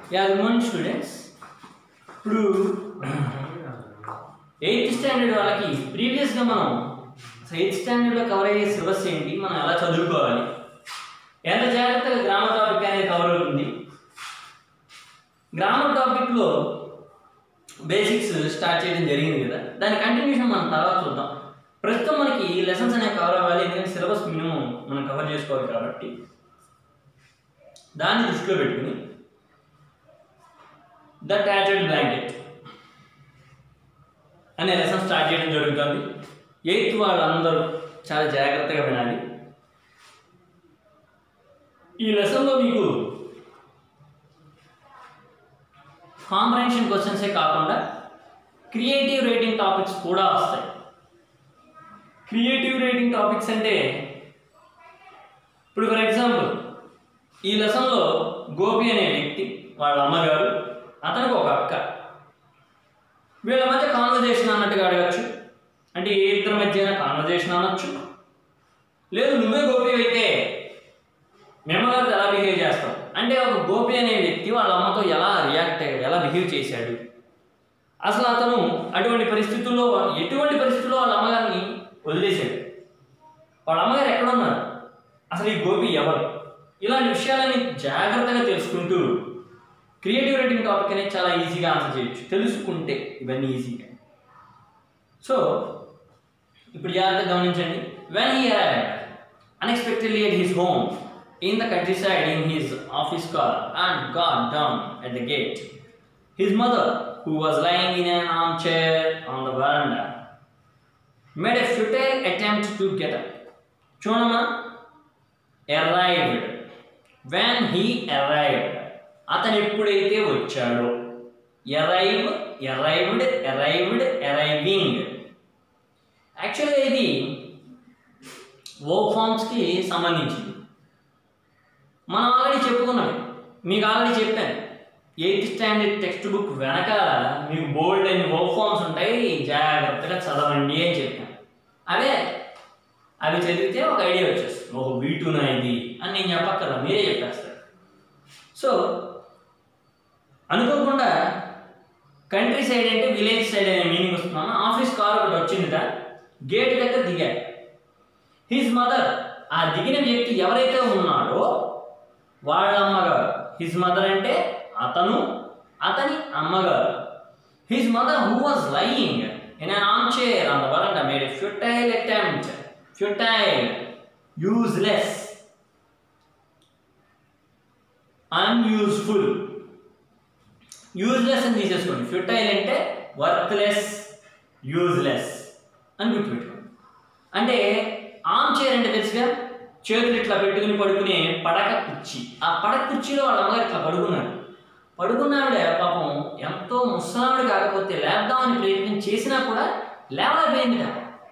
Yeah good morning students ఇప్పుడు eighth standard వాళ్ళకి ప్రీవియస్గా మనం ఎయిత్ స్టాండర్డ్లో కవర్ అయ్యే సిలబస్ ఏంటి మనం ఎలా చదువుకోవాలి ఎంత జాగ్రత్తగా గ్రామర్ టాపిక్ అనేది కవర్ అవుతుంది గ్రామర్ టాపిక్లో బేసిక్స్ స్టార్ట్ చేయడం జరిగింది కదా దాని కంటిన్యూషన్ మనం తర్వాత చూద్దాం ప్రస్తుతం మనకి లెసన్స్ అనేవి కవర్ అవ్వాలి ఎందుకంటే సిలబస్ మినిమం మనం కవర్ చేసుకోవాలి కాబట్టి దాన్ని దృష్టిలో పెట్టుకుని ద టాటెడ్ బ్లాంకెట్ అనే లెసన్ స్టార్ట్ చేయడం జరుగుతుంది ఎయిత్ వాళ్ళందరూ చాలా జాగ్రత్తగా వినాలి ఈ లెసన్లో మీకు కాంప్రహెన్షన్ క్వశ్చన్సే కాకుండా క్రియేటివ్ రేటింగ్ టాపిక్స్ కూడా వస్తాయి క్రియేటివ్ రేటింగ్ టాపిక్స్ అంటే ఇప్పుడు ఫర్ ఎగ్జాంపుల్ ఈ లెసన్లో గోపి అనే వ్యక్తి వాళ్ళ అమ్మగారు అతనికి ఒక అక్క వీళ్ళ మధ్య కాన్వర్జేషన్ అన్నట్టుగా అడగచ్చు అంటే ఏ ఇద్దరి మధ్య కాన్వర్జేషన్ అనొచ్చు లేదు నువ్వే గోపి అయితే మేమగారితో ఎలా బిహేవ్ చేస్తావు అంటే ఒక గోపి అనే వ్యక్తి వాళ్ళ అమ్మతో ఎలా రియాక్ట్ అయ్యాడు ఎలా బిహేవ్ చేశాడు అసలు అతను అటువంటి పరిస్థితుల్లో ఎటువంటి పరిస్థితుల్లో వాళ్ళ అమ్మగారిని వదిలేశాడు వాళ్ళ అమ్మగారు ఎక్కడ ఉన్నారు అసలు ఈ గోపి ఎవరు ఇలాంటి విషయాలని జాగ్రత్తగా తెలుసుకుంటూ క్రియేటివ్ రైటింగ్ టాపిక్ అనేది చాలా ఈజీగా ఆన్సర్ చేయొచ్చు తెలుసుకుంటే ఇవన్నీ ఈజీగా సో ఇప్పుడు జాగ్రత్తగా గమనించండి when he unexpectedly at his home in the countryside in his office car and got down at the gate his mother who was lying in an armchair on the veranda made a futile attempt to get up. Chonama arrived. When he arrived, అతను ఎప్పుడైతే వచ్చాడో arrive ఎరైవ్డ్ ఎరైవ్డ్ ఎరైవింగ్ యాక్చువల్గా ఇది work ఫామ్స్కి సంబంధించింది మనం already చెప్పుకున్నాం మీకు already చెప్పాను ఎయిత్ స్టాండర్డ్ టెక్స్ట్ బుక్ వెనకాల మీకు బోల్డ్ అండ్ వర్క్ ఫామ్స్ ఉంటాయి జాగ్రత్తగా చదవండి అని చెప్పాను అవే అవి చదివితే ఒక ఐడియా వచ్చేస్తుంది ఓహో వీటునా ఇది అని నేను చెప్పక్కర్లా మీరే చెప్పేస్తారు సో అనుకోకుండా కంట్రీ సైడ్ అంటే విలేజ్ సైడ్ అనే మీనింగ్ వస్తున్నాను ఆఫీస్ కార్ ఒకటి వచ్చిందిట గేట్ దగ్గర దిగాడు హిజ్ మదర్ ఆ దిగిన వ్యక్తి ఎవరైతే ఉన్నాడో వాళ్ళ అమ్మగారు హిజ్ మదర్ అంటే అతను అతని అమ్మగారు his mother who was lying in an on chair on the veranda made a futile attempt futile useless unuseful useless అని తీసేసుకోండి ఫ్యూటైల్ అంటే వర్త్లెస్ యూజ్లెస్ అని గుర్తుపెట్టుకోండి అంటే ఆన్ చైర్ అంటే తెలుసుగా చేతులు ఇట్లా పెట్టుకుని పడుకునే పడక కుర్చీ ఆ పడక కుర్చీలో వాళ్ళ అమ్మగారు ఇట్లా పడుకున్నాడు పడుకున్నావిడే పాపం ఎంతో ముసలావిడ కాకపోతే లేద్దామని ప్రయత్నం చేసినా కూడా లేవలేకపోయిందిట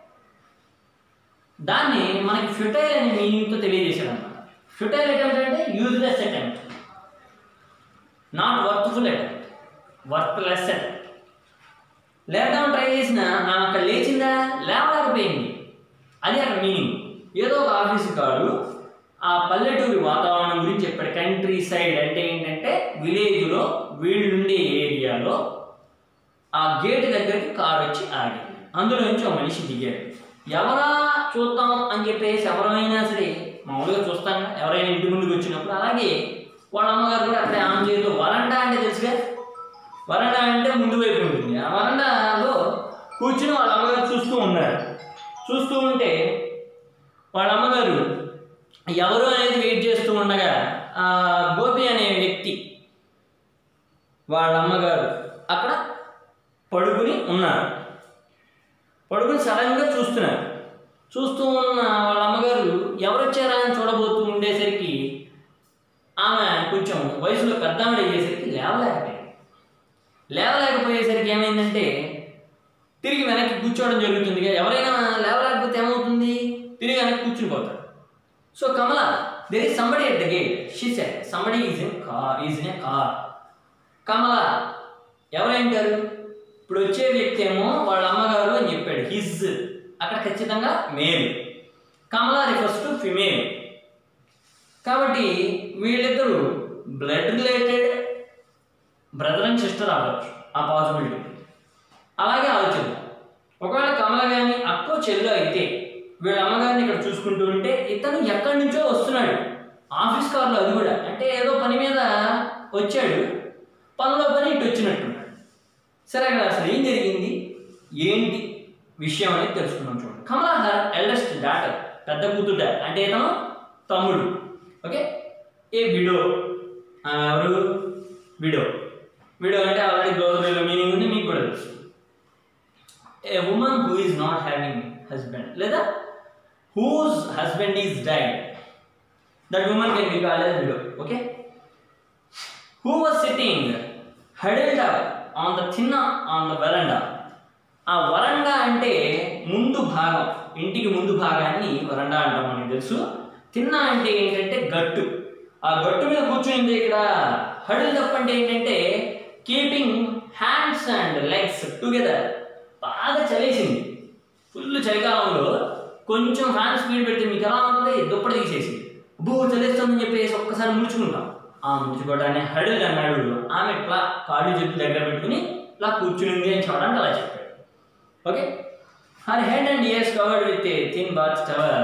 దాన్ని మనకి ఫ్యూటైల్ అనే మీనింగ్తో తెలియజేశాడు అనమాట ఫ్యూటైల్ అటెంప్ట్ అంటే useless attempt not worthful attempt worthless attempt లేద్దామని ట్రై చేసిన ఆమె అక్కడ లేచిందా లేవలేకపోయింది అది అక్కడ మీనింగ్ ఏదో ఒక ఆఫీసు కాదు ఆ పల్లెటూరి వాతావరణం గురించి చెప్పాడు కంట్రీ సైడ్ అంటే ఏంటంటే విలేజ్లో వీళ్ళుండే ఏరియాలో ఆ గేట్ దగ్గరికి కారు వచ్చి ఆగింది అందులో నుంచి ఒక మనిషి దిగాడు ఎవరా చూద్దాం అని చెప్పేసి ఎవరైనా సరే మామూలుగా చూస్తాం ఎవరైనా ఇంటి ముందుకు వచ్చినప్పుడు అలాగే వాళ్ళ అమ్మగారు కూడా అక్కడ ఆమె చేతిలో వరండా అంటే తెలుసుగా వరండా అంటే ముందు వైపు ఉంటుంది ఆ వరండాలో కూర్చుని వాళ్ళ అమ్మగారు చూస్తూ ఉన్నారు చూస్తూ ఉంటే వాళ్ళ అమ్మగారు ఎవరు అనేది వెయిట్ చేస్తూ ఉండగా ఆ గోపి అనే వ్యక్తి వాళ్ళ అమ్మగారు అక్కడ పడుకుని ఉన్నారు పడుకుని సడన్గా చూస్తున్నారు చూస్తూ ఉన్న వాళ్ళ అమ్మగారు ఎవరు వచ్చారా అని చూడబోతూ ఉండేసరికి ఆమె కొంచెం వయసులో పెద్దావిడ అయ్యేసరికి లేవలేకపోయింది లేవలేకపోయేసరికి ఏమైందంటే తిరిగి వెనక్కి కూర్చోవడం జరుగుతుంది ఎవరైనా లేవలేకపోతే ఏమవుతుంది తిరిగి వెనక్కి కూర్చుని పోతారు so Kamala there is somebody at the gate she said somebody is in car is in a car Kamala ఎవరైంటారు ఇప్పుడు వచ్చే వ్యక్తి ఏమో వాళ్ళ అమ్మగారు అని చెప్పాడు హిజ్ అక్కడ ఖచ్చితంగా male Kamala refers to female కాబట్టి వీళ్ళిద్దరూ blood related brother and sister అవ్వచ్చు ఆ పాసిబిలిటీ అలాగే ఆలోచిద్దాం ఒకవేళ కమల కానీ అక్కో చెల్లు అయితే వీళ్ళ అమ్మగారిని ఇక్కడ చూసుకుంటూ ఉంటే ఇతను ఎక్కడి నుంచో వస్తున్నాడు ఆఫీస్ కార్లో అది కూడా అంటే ఏదో పని మీద వచ్చాడు పనిలో పని ఇటు వచ్చినట్టున్నాడు సరే అక్కడ అసలు ఏం జరిగింది ఏంటి విషయం అనేది తెలుసుకుందాం చూడండి కమలా హర్ ఎల్డెస్ట్ డాటర్ పెద్ద కూతురు అంటే ఇతను తమ్ముడు ఓకే ఏ విడో ఎవరు విడో విడో అంటే ఆల్రెడీ గ్లోజరీలో మీనింగ్ ఉంది మీకు కూడా తెలుసు a woman who is not having husband లేదా whose husband is died that woman can be called as widow okay who was sitting huddled up on the thinna on the veranda ఆ వరండా అంటే ముందు భాగం ఇంటికి ముందు భాగాన్ని వరండా అంటాం మనకి తెలుసు తిన్న అంటే ఏంటంటే గట్టు ఆ గట్టు మీద కూర్చునింది ఇక్కడ హడిల్ అప్ అంటే ఏంటంటే keeping hands and legs together బాగా చలేసింది ఫుల్ చలికాలంలో కొంచెం ఫ్యాన్ స్పీడ్ పెడితే మీకు ఎలా ఉంటుంది దుప్పటి తీసేసి భూ చలేస్తుందని చెప్పేసి ఒక్కసారి ముడుచుకుంటాం ఆ ముడుచుకోవడాన్ని హడిల్ అన్నాడు ఆమె ఇట్లా కాళ్ళు చేతులు దగ్గర పెట్టుకుని ఇలా కూర్చునింది అని చెప్పడానికి అలా చెప్పాడు okay her head and ears covered with a thin bath towel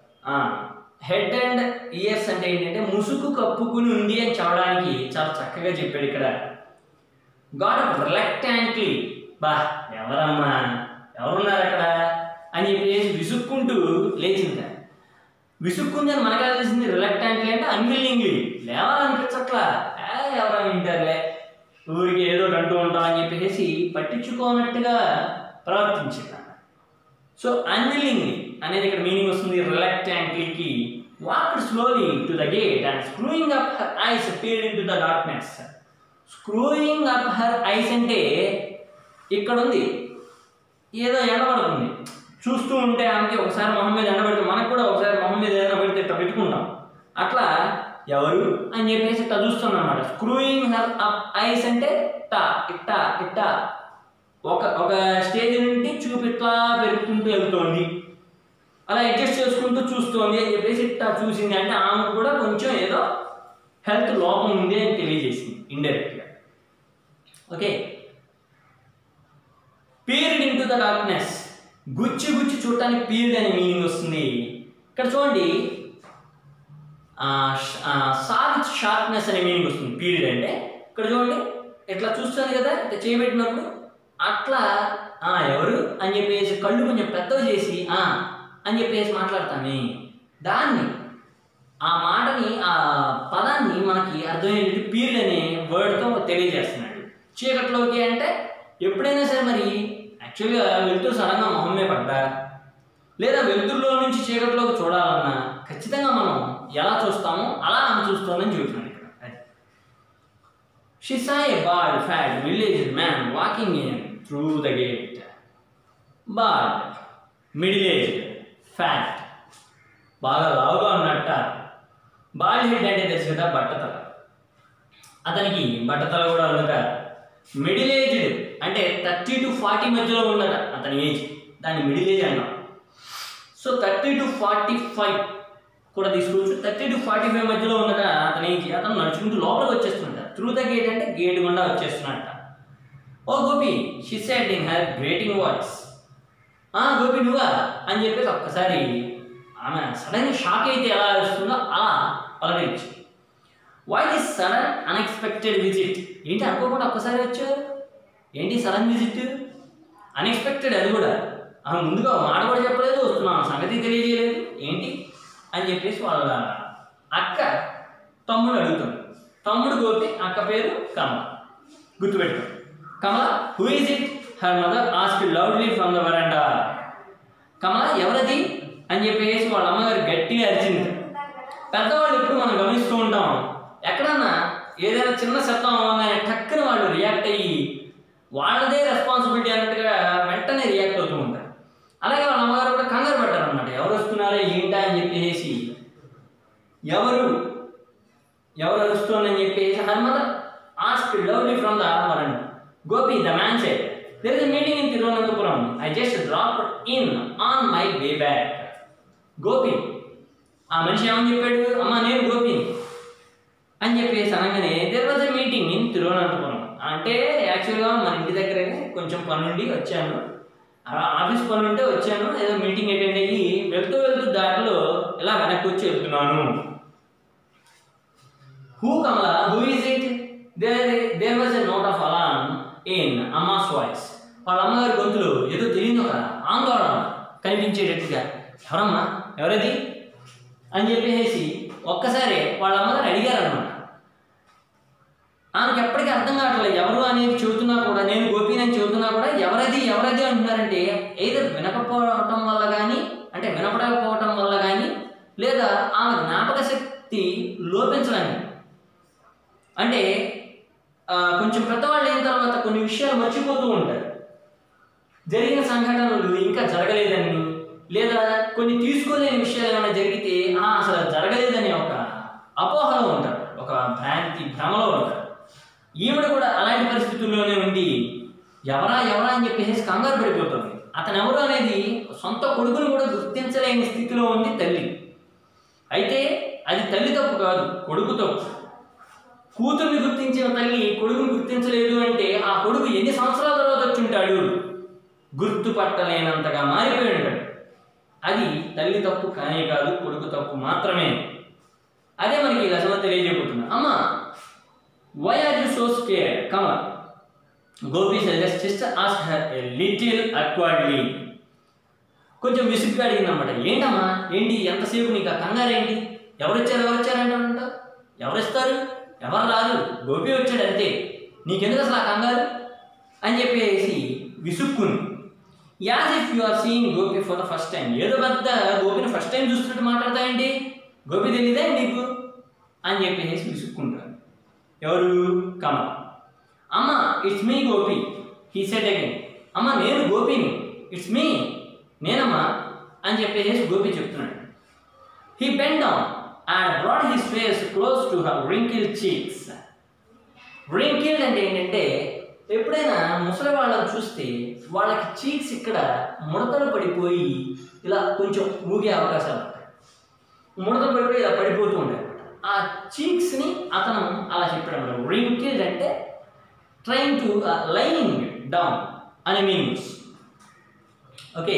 head and ears అంటే ఏంటంటే ముసుగు కప్పుకుని ఉంది అని చెప్పడానికి చాలా చక్కగా చెప్పాడు ఇక్కడ గాడ్ రిలక్టాంట్లీ బా ఎవరమ్మా ఎవరున్నారు అక్కడ అని చెప్పేసి విసుక్కుంటూ లేచింది విసుక్కుంది అని మనకు తెలిసింది రిలక్టాంట్లీ అంటే అన్విల్లింగ్లీ లేవాలనిపించట్లా ఏ, ఎవరైనా వింటారులే ఊరికి ఏదో ఒకటి అంటూ ఉంటాం అని చెప్పేసి పట్టించుకోనట్టుగా ప్రవర్తించింది సో అన్విల్లింగ్లీ అనేది ఇక్కడ మీనింగ్ వస్తుంది రిలక్టాంట్లీకి walked slowly to the gate and screwing up her eyes peered into the darkness screwing up her eyes అంటే ఇక్కడ ఉంది ఏదో ఎండబడుతుంది చూస్తూ ఉంటే ఆమెకి ఒకసారి మొహం మీద ఎండబడితే మనకు కూడా ఒకసారి మొహం మీద ఏదైనా పెడితే ఇట్లా పెట్టుకుంటాం అట్లా ఎవరు అని చెప్పేసి ఇట్లా చూస్తున్నాం అన్నమాట స్క్రూయింగ్ హర్ అప్ ఐస్ అంటే టా ఇట్టా ఇట్టా ఒక ఒక స్టేజ్ నుండి చూపు ఇట్లా పెరుగుకుంటూ వెళ్తోంది అలా అడ్జస్ట్ చేసుకుంటూ చూస్తోంది అని చెప్పేసి ఇట్లా చూసింది అంటే ఆమెకు కూడా కొంచెం ఏదో హెల్త్ లోపం ఉంది అని తెలియజేసింది ఇండైరెక్ట్గా okay peered into the darkness గుచ్చి గుచ్చి చూడటానికి పీరియడ్ అనే మీనింగ్ వస్తుంది ఇక్కడ చూడండి సావిత్ షార్ప్నెస్ అనే మీనింగ్ వస్తుంది పీరియడ్ అంటే ఇక్కడ చూడండి ఇట్లా చూస్తుంది కదా ఇట్లా చేయబెట్టినప్పుడు అట్లా ఆ ఎవరు అని చెప్పేసి కళ్ళు కొంచెం పెద్దవి చేసి ఆ అని చెప్పేసి మాట్లాడతామే దాన్ని ఆ మాటని ఆ పదాన్ని మనకి అర్థమయ్యేటట్టు పీరియడ్ అనే వర్డ్తో తెలియజేస్తున్నాడు చీకట్లోకి అంటే ఎప్పుడైనా సరే మరి యాక్చువల్గా వెలుతురు సడన్గా మొహమ్మే పడ్డా లేదా వెలుతురులో నుంచి చీకట్లోకి చూడాలన్నా ఖచ్చితంగా మనం ఎలా చూస్తామో అలా ఆమె చూస్తోందని చెబుతున్నాడు ఇక్కడ అది She saw a bald, fat, middle-aged man walking in through the gate. Bald, middle-aged, fat. బాగా లావుగా ఉన్నట్ట బాల్ హెడ్ అంటే తెలుసు కదా బట్టతల అతనికి బట్టతల కూడా ఉందట మిడిల్ ఏజ్డ్ అంటే థర్టీ టు ఫార్టీ మధ్యలో ఉన్నట అతని ఏజ్ దాన్ని మిడిల్ ఏజ్ అన్నాం so thirty to forty five కూడా తీసుకోవచ్చు థర్టీ టు ఫార్టీ ఫైవ్ మధ్యలో ఉన్నట అతని ఏజ్ అతను నడుచుకుంటూ లోపలికి వచ్చేస్తుంట త్రూ ద గేట్ అంటే గేట్ గుండా వచ్చేస్తున్నట్ట oh Gopi she said in her grating voice ఆ గోపి నువ్వా అని చెప్పేసి ఒక్కసారి ఆమె సడన్ షాక్ అయితే ఎలా వస్తుందో అలా పలకరించి why this sudden unexpected visit ఏంటి అనుకోకుండా ఒక్కసారి వచ్చారు ఏంటి సడన్ విజిట్ అన్ఎక్స్పెక్టెడ్ అది కూడా ఆమె ముందుగా ఒక మాట కూడా చెప్పలేదు వస్తున్నాను సంగతి తెలియజేయలేదు ఏంటి అని చెప్పేసి వాళ్ళ అక్క తమ్ముడు అడుగుతాడు తమ్ముడు గోపి అక్క పేరు కమల గుర్తుపెట్టుకో Kamala who is it her mother ask loudly from the veranda Kamala ఎవరది అని చెప్పేసి వాళ్ళ అమ్మగారు గట్టిగా అరిచింది పెద్దవాళ్ళు ఎప్పుడు మనం గమనిస్తూ ఉంటాం ఎక్కడన్నా ఏదైనా చిన్న శబ్దం అవ్వగానే టక్కున వాళ్ళు రియాక్ట్ అయ్యి వాళ్ళదే రెస్పాన్సిబిలిటీ అన్నట్టుగా వెంటనే రియాక్ట్ అవుతూ ఉంటారు అలాగే వాళ్ళ అమ్మగారు కూడా కంగారు పడ్డారు అనమాట ఎవరు వస్తున్నారో ఏంటా అని చెప్పేసి ఎవరు ఎవరు అరుస్తోందని చెప్పేసి her mother ask lovely from the veranda Gopi the man said there is meeting in Thiruvananthapuram I just drop in on my way back Gopi ఆ మనిషి ఏమని చెప్పాడు అమ్మ నేను గోపిని అని చెప్పేసి అనగానే there was a meeting in Thiruvananthapuram ఆ అంటే యాక్చువల్గా మన ఇంటి దగ్గరే కొంచెం పనుండి వచ్చాను ఆ ఆఫీస్ పని ఉంటే వచ్చాను ఏదో మీటింగ్ అటెండ్ అయ్యి వెళ్తూ వెళ్తూ దారిలో ఇలా వెనక్కి వచ్చి వెళ్తున్నాను who Kamala who is it there there was a note of alarm in Amma's voice వాళ్ళ అమ్మగారి గొంతులో ఏదో తెలియదు ఒక ఆందోళన కనిపించేటట్టుగా ఎవరమ్మా ఎవరది అని చెప్పేసి ఒక్కసారి వాళ్ళ అమ్మగారు అడిగారనమాట ఆమెకి ఎప్పటికీ అర్థం కావట్లేదు ఎవరు అనేది చెబుతున్నా కూడా నేను గోపిని అని చెబుతున్నా కూడా ఎవరది ఎవరది అంటున్నారంటే ఏదో వినకపోవటం వల్ల కానీ అంటే వినపడకపోవటం వల్ల కానీ లేదా ఆమె జ్ఞాపక శక్తి లోపించడానికి అంటే ఆ, కొంచెం పెద్దవాళ్ళు అయిన తర్వాత కొన్ని విషయాలు మర్చిపోతూ ఉంటారు జరిగిన సంఘటనలు ఇంకా జరగలేదని లేదా కొన్ని తీసుకోలేని విషయాలు ఏమైనా జరిగితే "ఆ, అసలు అది జరగలేదని ఒక అపోహలో ఉంటారు ఒక భ్రాంతి భ్రమలో ఉంటారు ఈవిడ కూడా అలాంటి పరిస్థితుల్లోనే ఉండి ఎవరా ఎవరా అని చెప్పేసి కంగారు పడిపోతుంది అతను ఎవరు అనేది సొంత కొడుకును కూడా గుర్తించలేని స్థితిలో ఉంది తల్లి అయితే అది తల్లి తప్పు కాదు కొడుకు తప్పు కూతుర్ని గుర్తించిన తల్లి కొడుకుని గుర్తించలేదు అంటే ఆ కొడుకు ఎన్ని సంవత్సరాల తర్వాత వచ్చి ఉంటాడు గుర్తుపట్టలేనంతగా మారిపోయి ఉంటాడు అది తల్లి తప్పు కానే కాదు కొడుకు తప్పు మాత్రమే అదే మనకి ఈ లెసన్లో తెలియజేయబోతున్నా Amma why are you so scared Kamal Gopi suggest sister ask her a little awkwardly కొంచెం విసుగ్గా అడిగిందన్నమాట ఏంటమ్మా ఏంటి ఎంతసేపు నీకు ఆ కంగారు ఏంటి ఎవరు వచ్చారు ఎవరు వచ్చారు అంటారంట ఎవరు ఇస్తారు ఎవరు రాదు గోపి వచ్చాడు అంతే నీకెందుకు అసలు ఆ కంగారు అని చెప్పేసి విసుక్కుంది as if you are seeing Gopi for the first time ఏదో పెద్ద గోపిని ఫస్ట్ టైం చూస్తున్నట్టు మాట్లాడతాయండి గోపి తెలియదే నీకు అని చెప్పేసి విసుక్కుంటారు ఎవరు Kamala Amma it's me Gopi he said again Amma నేను గోపిని ఇట్స్ మీ నేనమ్మా అని చెప్పేసి గోపి చెప్తున్నాడు he bend down and brought his face close to her wrinkle cheeks wrinkled అంటే ఏంటంటే ఎప్పుడైనా ముసలి వాళ్ళని చూస్తే వాళ్ళకి చీక్స్ ఇక్కడ ముడతలు పడిపోయి ఇలా కొంచెం ఊగే అవకాశాలు ఉంటాయి ముడతలు పడిపోయి ఇలా పడిపోతూ ఉంటాయి ఆ చీక్స్ని అతను అలా చెప్పాడు అనమాట రింకిల్డ్ అంటే ట్రైన్ టు లైనింగ్ డౌన్ అనే meanings okay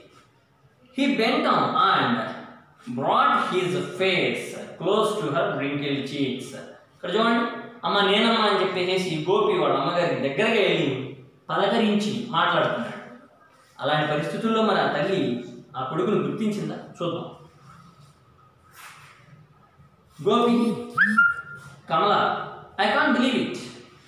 he bent on and brought his face close to her wrinkled cheeks ఇక్కడ చూడండి అమ్మ నేనమ్మ అని చెప్పేసి గోపి వాళ్ళ అమ్మగారి దగ్గరగా వెళ్ళి పలకరించి మాట్లాడుతున్నాడు అలాంటి పరిస్థితుల్లో మన తల్లి ఆ కొడుకును గుర్తించిందా చూద్దాం Gopi Kamala I can't believe it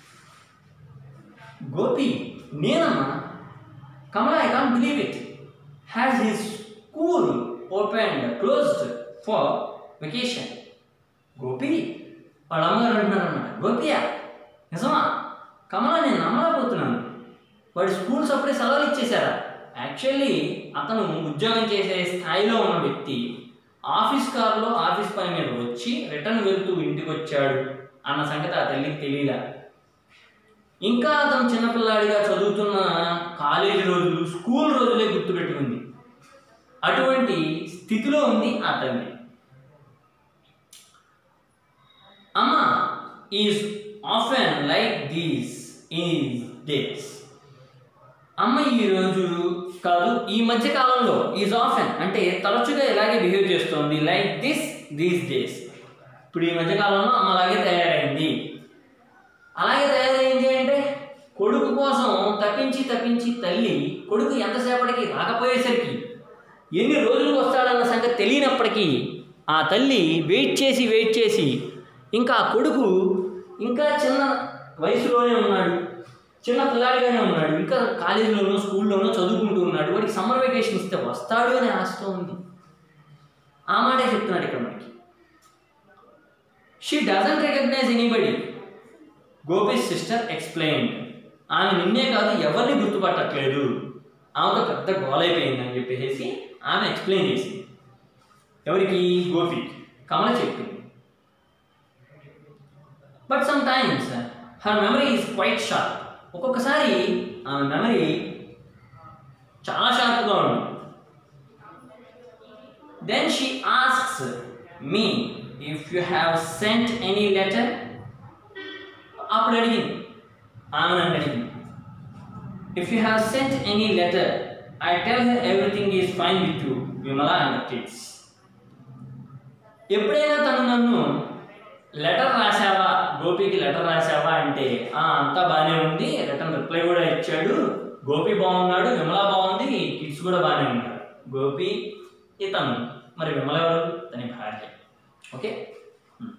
Gopi నేనమ్మా Kamala I can't believe it has his school opened closed for vacation Gopi వాళ్ళ అమ్మగారు అంటున్నారన్నమాట గోపియా నిజమా కమల నేను నమ్మలేకపోతున్నాను వాడి స్కూల్స్ అప్పుడే సెలవులు ఇచ్చేశారా యాక్చువల్లీ అతను ఉద్యోగం చేసే స్థాయిలో ఉన్న వ్యక్తి ఆఫీస్ కారులో ఆఫీస్ పని మీద వచ్చి రిటర్న్ వెళ్తూ ఇంటికి వచ్చాడు అన్న సంగతి ఆ తల్లికి తెలియదా ఇంకా అతను చిన్నపిల్లాడిగా చదువుతున్న కాలేజీ రోజులు స్కూల్ రోజులే గుర్తుపెట్టుకుంది అటువంటి స్థితిలో ఉంది ఆ తల్లి Amma is often like these is days అమ్మ ఈ రోజు కాదు ఈ మధ్య కాలంలో ఈజ్ ఆఫెన్ అంటే తరచుగా ఇలాగే బిహేవ్ చేస్తోంది లైక్ దిస్ దీస్ డేస్ ఇప్పుడు ఈ మధ్య కాలంలో అమ్మ అలాగే తయారైంది అలాగే తయారైంది అంటే కొడుకు కోసం తప్పించి తప్పించి తల్లి కొడుకు ఎంతసేపటికి రాకపోయేసరికి ఎన్ని రోజులకు వస్తాడన్న సంగతి తెలియనప్పటికీ ఆ తల్లి వెయిట్ చేసి వెయిట్ చేసి ఇంకా ఆ కొడుకు ఇంకా చిన్న వయసులోనే ఉన్నాడు చిన్న పిల్లాడిగానే ఉన్నాడు ఇంకా కాలేజీలోనో స్కూల్లోనో చదువుకుంటూ ఉన్నాడు వాడికి సమ్మర్ వెకేషన్ ఇస్తే వస్తాడు అనే ఆశతో ఉంది ఆ మాటే చెప్తున్నాడు ఇక్కడ మనకి she doesn't recognise anybody Gopi's sister explain ఆమె నిన్నే కాదు ఎవరిని గుర్తుపట్టట్లేదు ఆమెతో పెద్ద గోలైపోయింది అని చెప్పేసి ఆమె ఎక్స్ప్లెయిన్ చేసింది ఎవరికి గోపి కమల చెప్పింది but sometimes her memory is quite sharp ఒక్కొక్కసారి ఆమె మెమరీ చాలా షార్ప్గా ఉంది then she asks me if you have sent any letter అప్పుడు అడిగింది ఆమె నన్ను అడిగింది if you have sent any letter I tell her everything is fine with you Vimala and kids ఎప్పుడైనా తను నన్ను లెటర్ రాసావా గోపికి లెటర్ రాసావా అంటే "ఆ, అంతా బాగానే ఉంది రిటర్న్ రిప్లై కూడా ఇచ్చాడు గోపి బాగున్నాడు విమల బాగుంది కిడ్స్ కూడా బాగానే ఉన్నారు గోపి ఇతను మరి విమల ఎవరు తన భార్య ఓకే హ్మ్.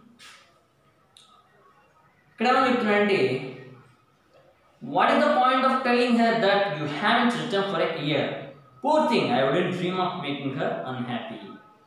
ఇక్కడ ఏమని చెప్తున్నాడంటే what is the point of telling her that you haven't returned for a year poor thing I wouldn't dream of making her unhappy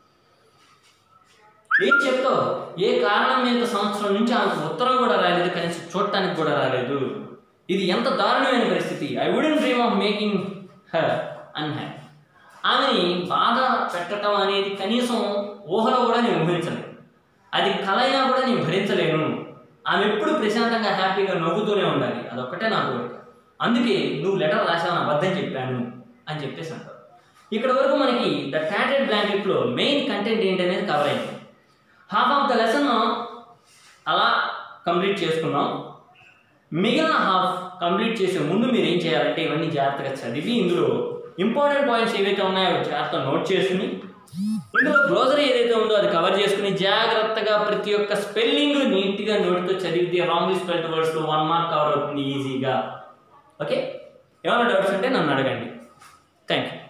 ఏం చెప్తావు ఏ కారణం మీద సంవత్సరం నుంచి ఆమెకు ఉత్తరం కూడా రాలేదు కనీసం చూడటానికి కూడా రాలేదు ఇది ఎంత దారుణమైన పరిస్థితి I wouldn't dream of making her unhappy ఆమెని బాధ పెట్టడం అనేది కనీసం ఊహలో కూడా నేను ఊహించలేను అది కలైనా కూడా నేను భరించలేను ఆమె ఎప్పుడు ప్రశాంతంగా హ్యాపీగా నవ్వుతూనే ఉండాలి అదొక్కటే నా కోరిక అందుకే నువ్వు లెటర్ రాసావని అబద్ధం చెప్పాను అని చెప్పేసి అంటారు ఇక్కడ వరకు మనకి ద టాటెడ్ బ్లాంకెట్లో మెయిన్ కంటెంట్ ఏంటనేది కవర్ అయింది హాఫ్ ఆఫ్ ద లెసన్ అలా కంప్లీట్ చేసుకున్నాం మిగిలిన హాఫ్ కంప్లీట్ చేసే ముందు మీరు ఏం చేయాలంటే ఇవన్నీ జాగ్రత్తగా చదివి ఇందులో ఇంపార్టెంట్ పాయింట్స్ ఏవైతే ఉన్నాయో జాగ్రత్తగా నోట్ చేసుకుని ఇందులో గ్లోజరీ ఏదైతే ఉందో అది కవర్ చేసుకుని జాగ్రత్తగా ప్రతి ఒక్క స్పెల్లింగ్ నీట్గా నోటితో చదివితే రాంగ్లీ స్పెల్డ్ వర్డ్స్లో వన్ మార్క్ కవర్ అవుతుంది ఈజీగా ఓకే ఏమైనా డౌట్స్ ఉంటే నన్ను అడగండి థ్యాంక్ యూ